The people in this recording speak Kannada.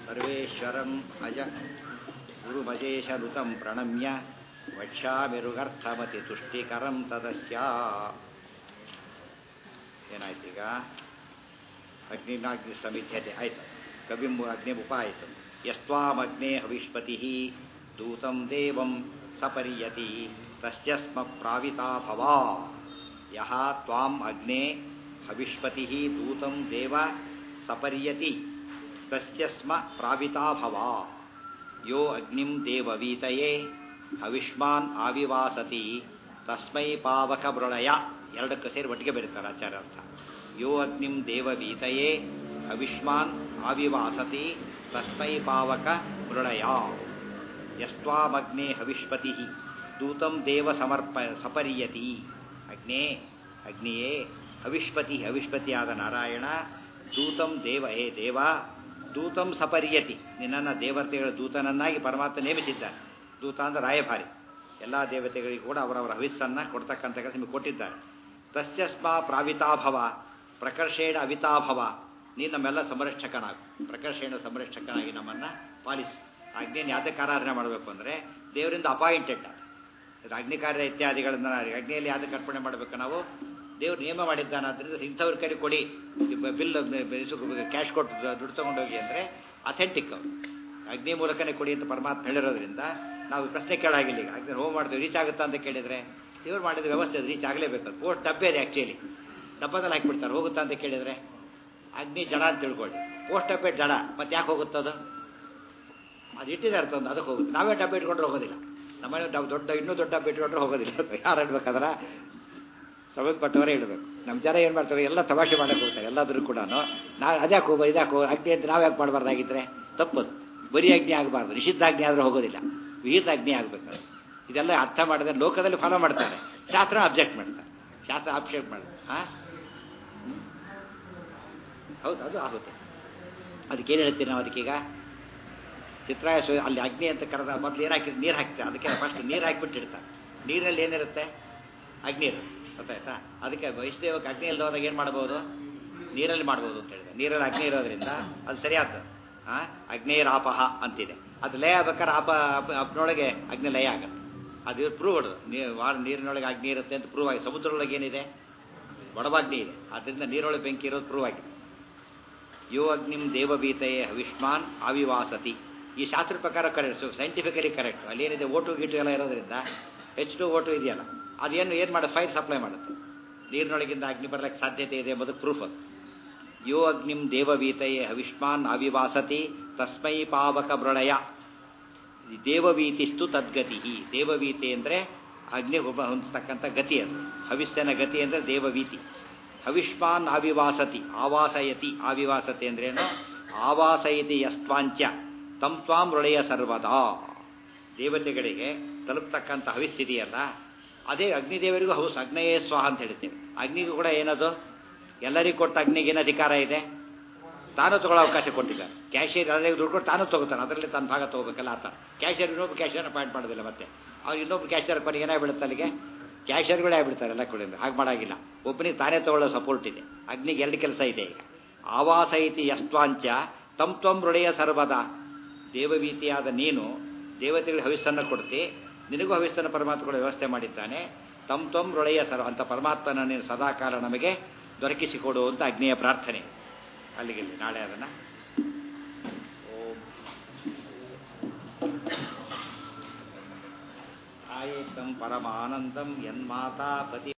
ಸರ್ವೇಶ್ವರಂ ಅಜ ಗುರುಮಜೇಶನುತಂ ಪ್ರಣಮ್ಯ ವಕ್ಷ್ಯಾಮಿರುಗರ್ಥಮತಿ ತುಷ್ಟಿಕರಂ ತದಸ್ಯ ಏನಾಯ್ತೀಗ ಅಗ್ನಿನಾಗ್ನಿ ಸಮಿಧ್ಯತೆ ಆಯ್ತು ಕವಿಂಬು ಅಗ್ನಿಮುಪ ಆಯಿತು ಯಸ್ತ್ವಾಮಗ್ನೇ ಹವಿಷ್ಪತಿ ದೂತಂ ದೇವಂ ಸಪರ್ಯತಿ ತಸ್ಯ ಸ್ಮ ಪ್ರಾವಿತಾ ಭವ ಯಹ ತ್ವಾಂ ಅಗ್ನೇ ಹವಿಷ್ಪತಿ ದೂತಂ ದೇವ ಸಪರ್ಯತಿ ತಸ್ಯ ಸ್ಮ ಪ್ರಾವಿತಾ ಭವ ಯೋ ಅಗ್ನಿಂ ದೇವವೀತಯೇ ಹವಿಷ್ಮಾನ್ ಆವಿವಾಸತಿ ತಸ್ಮೈ ಪಾವಕ ಮೃಳಯ ಎರಡಕ್ಕೆ ಸೇರಿ ಒಟ್ಟಿಗೆ ಬರೀತಾರೆ ಆಚಾರ್ಯ ಅರ್ಥ ಯೋ ಅಗ್ನಿಂ ದೇವವೀತಯೇ ಹವಿಷ್ಮಾನ್ ಆವಿವಾಸತಿ ತಸ್ಮೈ ಪಾವಕ ಮೃಳಯ ಯಸ್ತ್ವಾಮಗ್ನೇ ಹವಿಷ್ಪತಿ ದೂತಂ ದೇವ ಸಮರ್ಪ ಸಪರ್ಯತಿ ಅಗ್ನೇ ಅಗ್ನಿಯೇ ಹವಿಷ್ಪತಿ ಹವಿಷ್ಪತಿಯಾದ ನಾರಾಯಣ ದೂತಂ ದೇವ ಹೇ ದೇವ ದೂತಂ ಸಪರ್ಯತಿ ನಿನ್ನನ್ನು ದೇವತೆಗಳ ದೂತನನ್ನಾಗಿ ಪರಮಾತ್ಮ ನೇಮಿಸಿದ್ದಾನೆ ದೂತ ಅಂದ್ರೆ ರಾಯಭಾರಿ ಎಲ್ಲ ದೇವತೆಗಳಿಗೂ ಕೂಡ ಅವರವರ ಹವಿಸ್ಸನ್ನು ಕೊಡ್ತಕ್ಕಂಥ ಕೆಲಸ ನಿಮಗೆ ಕೊಟ್ಟಿದ್ದಾರೆ ತಸ್ಯಸ್ಮ ಪ್ರಾವಿತಾಭವ ಪ್ರಕರ್ಷೇಣ ಅವಿತಾಭವ ನೀನು ನಮ್ಮೆಲ್ಲ ಸಂರಕ್ಷಕನಾಗು ಪ್ರಕರ್ಷೇಣ ಸಂರಕ್ಷಕನಾಗಿ ನಮ್ಮನ್ನು ಪಾಲಿಸು ಅಗ್ನಿಯನ್ನು ಯಾತಕ್ಕೆ ಆರಾಧನೆ ಮಾಡಬೇಕು ಅಂದರೆ ದೇವರಿಂದ ಅಪಾಯಿಂಟೆಡ್ ಅಗ್ನಿ ಕಾರ್ಯ ಇತ್ಯಾದಿಗಳನ್ನು ಅಗ್ನಿಯಲ್ಲಿ ಯಾವ್ದಕ್ಕೆ ಅರ್ಪಣೆ ಮಾಡಬೇಕು ನಾವು ದೇವ್ರು ನಿಯಮ ಮಾಡಿದ್ದಾನೆ ಆದ್ದರಿಂದ ಇಂಥವ್ರ ಕೈ ಕೊಡಿ ಬಿಲ್ ಕ್ಯಾಶ್ ಕೊಟ್ಟು ದುಡ್ಡು ತೊಗೊಂಡೋಗಿ ಅಂದರೆ ಅಥೆಂಟಿಕ್ ಅವರು ಅಗ್ನಿ ಮೂಲಕನೇ ಕೊಡಿ ಅಂತ ಪರಮಾತ್ಮ ಹೇಳಿರೋದ್ರಿಂದ ನಾವು ಪ್ರಶ್ನೆ ಕೇಳಾಗಿಲ್ಲ ಈಗ ಅಗ್ನಿ ಹೋಮ್ ಮಾಡ್ತೀವಿ ರೀಚ್ ಆಗುತ್ತಾ ಅಂತ ಕೇಳಿದರೆ ದೇವ್ರು ಮಾಡಿದ ವ್ಯವಸ್ಥೆ ರೀಚ್ ಆಗಲೇಬೇಕು ಪೋಸ್ಟ್ ಡಬ್ಬೆ ಇದೆ ಆ್ಯಕ್ಚುಲಿ ಡಬ್ಬದಲ್ಲಿ ಹಾಕಿಬಿಡ್ತಾರೆ ಹೋಗುತ್ತಾ ಅಂತ ಕೇಳಿದರೆ ಅಗ್ನಿ ಜಡ ಅಂತ ತಿಳ್ಕೊಳ್ಳಿ ಪೋಸ್ಟ್ ಡಬ್ಬೆ ಜಡ ಮತ್ತೆ ಯಾಕೆ ಹೋಗುತ್ತದು ಅದು ಇಟ್ಟಿದ್ದಾರೆ ತಂದು ಅದಕ್ಕೆ ಹೋಗುತ್ತೆ ನಾವೇ ಡಬ್ಬೆ ಇಟ್ಕೊಂಡ್ರೆ ಹೋಗೋದಿಲ್ಲ ನಮ್ಮನೆ ದೊಡ್ಡ ಇನ್ನೂ ದೊಡ್ಡ ಡಬ್ಬೆ ಇಟ್ಕೊಂಡ್ರೆ ಹೋಗೋದಿಲ್ಲ ಯಾರು ಇಡ್ಬೇಕಾದ್ರೆ ಸಂಬಂಧಪಟ್ಟವರೇ ಇಡಬೇಕು ನಮ್ಮ ಜನ ಏನು ಮಾಡ್ತಾರೆ ಎಲ್ಲ ತಮಾಷೆ ಮಾಡಕ್ಕೆ ಹೋಗ್ತಾರೆ ಎಲ್ಲಾದ್ರೂ ಕೂಡ ನಾವು ಅದ್ಯಾಕೆ ಹೋಗೋ ಇದ್ಯಾಕೆ ಹೋಗೋ ಅಗ್ನಿ ಅಂತ ನಾವು ಯಾಕೆ ಮಾಡಬಾರ್ದಾಗಿದ್ರೆ ತಪ್ಪದು ಬರೀ ಅಗ್ನಿ ಆಗಬಾರ್ದು ನಿಷಿದ್ಧ ಅಗ್ನಿ ಆದರೂ ಹೋಗೋದಿಲ್ಲ ವಿಹಿತ ಅಗ್ನಿ ಆಗಬೇಕು ಇದೆಲ್ಲ ಅರ್ಥ ಮಾಡಿದ್ರೆ ಲೋಕದಲ್ಲಿ ಫಾಲೋ ಮಾಡ್ತಾರೆ ಶಾಸ್ತ್ರ ಅಬ್ಜೆಕ್ಟ್ ಮಾಡ್ತಾರೆ ಶಾಸ್ತ್ರ ಆಬ್ಜೆಕ್ಟ್ ಮಾಡ್ತಾರೆ ಹಾಂ ಹೌದು ಅದು ಆಗುತ್ತೆ ಅದಕ್ಕೇನು ಹೇಳ್ತೀವಿ ನಾವು ಅದಕ್ಕೀಗ ಚಿತ್ರಾಯ ಅಲ್ಲಿ ಅಗ್ನಿ ಅಂತ ಕರೆದ ಮೊದಲು ನೀರು ಹಾಕಿ ನೀರು ಹಾಕ್ತಾರೆ ಅದಕ್ಕೆ ಫಸ್ಟ್ ನೀರು ಹಾಕಿಬಿಟ್ಟಿರ್ತಾರೆ ನೀರಲ್ಲಿ ಏನಿರುತ್ತೆ ಅಗ್ನಿ ಇರುತ್ತೆ ಗೊತ್ತಾಯ್ತಾ ಅದಕ್ಕೆ ವೈಷ್ಣವಕ್ಕೆ ಅಗ್ನಿ ಇಲ್ಲದೋದಾಗ ಏನು ಮಾಡ್ಬೋದು ನೀರಲ್ಲಿ ಮಾಡ್ಬೋದು ಅಂತ ಹೇಳಿದೆ ನೀರಲ್ಲಿ ಅಗ್ನಿ ಇರೋದ್ರಿಂದ ಅದು ಸರಿಯಾದ ಹಾಂ ಅಗ್ನೇರಾಪಹ ಅಂತಿದೆ ಅದು ಲಯ ಆಗ್ಬೇಕಾದ್ರೆ ಆಪ ಅಪ್ನೊಳಗೆ ಅಗ್ನಿ ಲಯ ಆಗುತ್ತೆ ಅದು ಪ್ರೂವ್ ಹೊಡೆದು ನೀರು ನೀರಿನೊಳಗೆ ಅಗ್ನಿ ಇರುತ್ತೆ ಅಂತ ಪ್ರೂವ್ ಆಗಿದೆ ಸಮುದ್ರದೊಳಗೆ ಏನಿದೆ ಒಡವಾಗ್ನಿ ಇದೆ ಆದ್ದರಿಂದ ನೀರೊಳಗೆ ಬೆಂಕಿ ಇರೋದು ಪ್ರೂವ್ ಆಗಿದೆ ಯೋ ಅಗ್ನಿಂ ದೇವಬೀತೆಯೇ ಹವಿಷ್ಮಾನ್ ಆವಿವಾಸತಿ ಈ ಶಾಸ್ತ್ರ ಪ್ರಕಾರ ಕರೆಕ್ಟ್ ಸೈಂಟಿಫಿಕಲಿ ಕರೆಕ್ಟ್ ಅಲ್ಲಿ ಏನಿದೆ ಓಟು ಗೀಟು ಎಲ್ಲ ಇರೋದ್ರಿಂದ ಹೆಚ್ ಟು ಓಟು ಇದೆಯಲ್ಲ ಅದೇನು ಏನು ಮಾಡುತ್ತೆ ಫೈರ್ ಸಪ್ಲೈ ಮಾಡುತ್ತೆ ನೀರಿನೊಳಗಿಂದ ಅಗ್ನಿ ಬರಲಿಕ್ಕೆ ಸಾಧ್ಯತೆ ಇದೆ ಎಂಬುದು ಪ್ರೂಫ್ ಅದು ಯೋ ಅಗ್ನಿಂ ದೇವವೀತೆಯೇ ಹವಿಷ್ಮಾನ್ ಅವಿವಾಸತಿ ತಸ್ಮೈ ಪಾವಕ ಮೃಳಯ ದೇವವೀತಿಸ್ತು ತದ್ಗತಿ ದೇವವೀತಿ ಅಂದರೆ ಅಗ್ನಿ ಹೊಂದತಕ್ಕಂಥ ಗತಿ ಅದು ಹವಿಸ್ಸನ ಗತಿ ಅಂದರೆ ದೇವವೀತಿ ಹವಿಷ್ಮಾನ್ ಆವಿವಾಸತಿ ಆವಾಸಯತಿ ಆವಿವಾಸತಿ ಅಂದ್ರೇನು ಆವಾಸಯತಿ ಯಸ್ತ್ವಾಂಚ ತಂ ತ್ವಾಂ ಮೃಳಯ ಸರ್ವದಾ ದೇವತೆಗಳಿಗೆ ತಲುಪ್ತಕ್ಕಂಥ ಹವಿಸ್ಥಿತಿಯಲ್ಲ ಅದೇ ಅಗ್ನಿದೇವರಿಗೂ ಹೌಸ್ ಅಗ್ನೇಯೇ ಸ್ವಾಹ ಅಂತ ಹೇಳ್ತೇವೆ ಅಗ್ನಿಗೂ ಕೂಡ ಏನದು ಎಲ್ಲರಿಗೂ ಕೊಟ್ಟ ಅಗ್ನಿಗೆ ಏನು ಅಧಿಕಾರ ಇದೆ ತಾನು ತಗೊಳ್ಳೋ ಅವಕಾಶ ಕೊಟ್ಟಿದ್ದಾರೆ ಕ್ಯಾಶಿಯರ್ ಎಲ್ಲರಿಗೂ ದುಡ್ಡು ಕೊಟ್ಟು ತಾನು ತಗೋತಾನೆ ಅದರಲ್ಲಿ ತನ್ನ ಭಾಗ ತಗೋಬೇಕಲ್ಲ ಆತ ಕ್ಯಾಶಿಯರ್ ಇನ್ನೊಬ್ಬ ಕ್ಯಾಶಿಯರ್ ಅಪಾಯಿಂಟ್ ಮಾಡೋದಿಲ್ಲ ಮತ್ತೆ ಅವ್ರು ಇನ್ನೊಬ್ಬ ಕ್ಯಾಶಿಯರ್ ಕೊನೆಗೆ ಏನಾಗ್ಬಿಡುತ್ತೆ ಅಲ್ಲಿಗೆ ಕ್ಯಾಶಿಯರ್ಗಳೇ ಆಗ್ಬಿಡ್ತಾರೆ ಎಲ್ಲ ಕೂಡ ಹಾಗೆ ಮಾಡಾಗಿಲ್ಲ ಒಬ್ಬನಿಗೆ ತಾನೇ ತಗೊಳ್ಳೋ ಸಪೋರ್ಟ್ ಇದೆ ಅಗ್ನಿಗೆ ಎರಡು ಕೆಲಸ ಇದೆ ಈಗ ಆವಾಸ ಇತಿ ಯಸ್ತ್ವಾಂಚ ತಂ ತ್ವಂ ಹೃದಯ ಸರ್ವದ ದೇವವೀತಿಯಾದ ನೀನು ದೇವತೆಗಳಿಗೆ ಹವಿಸ್ಸನ್ನು ಕೊಡ್ತಿ ನಿನಗೂ ಹವಿಸ್ಸನ್ನು ಪರಮಾತ್ಮ ಕೂಡ ವ್ಯವಸ್ಥೆ ಮಾಡಿದ್ದಾನೆ ತಂ ತ್ವಂ ಹೃದಯ ಸರ್ವ ಅಂತ ಪರಮಾತ್ಮನ ನೀನು ಸದಾಕಾಲ ನಮಗೆ ದೊರಕಿಸಿಕೊಡು ಅಂತ ಅಗ್ನಿಯ ಪ್ರಾರ್ಥನೆ ಅಲ್ಲಿಗೆ ನಾಳೆ ಅದನ್ನು ಓಂ ಆಯೇತಂ ಪರಮಾನಂದಂ ಯನ್ಮಾತಾ ಪತಿ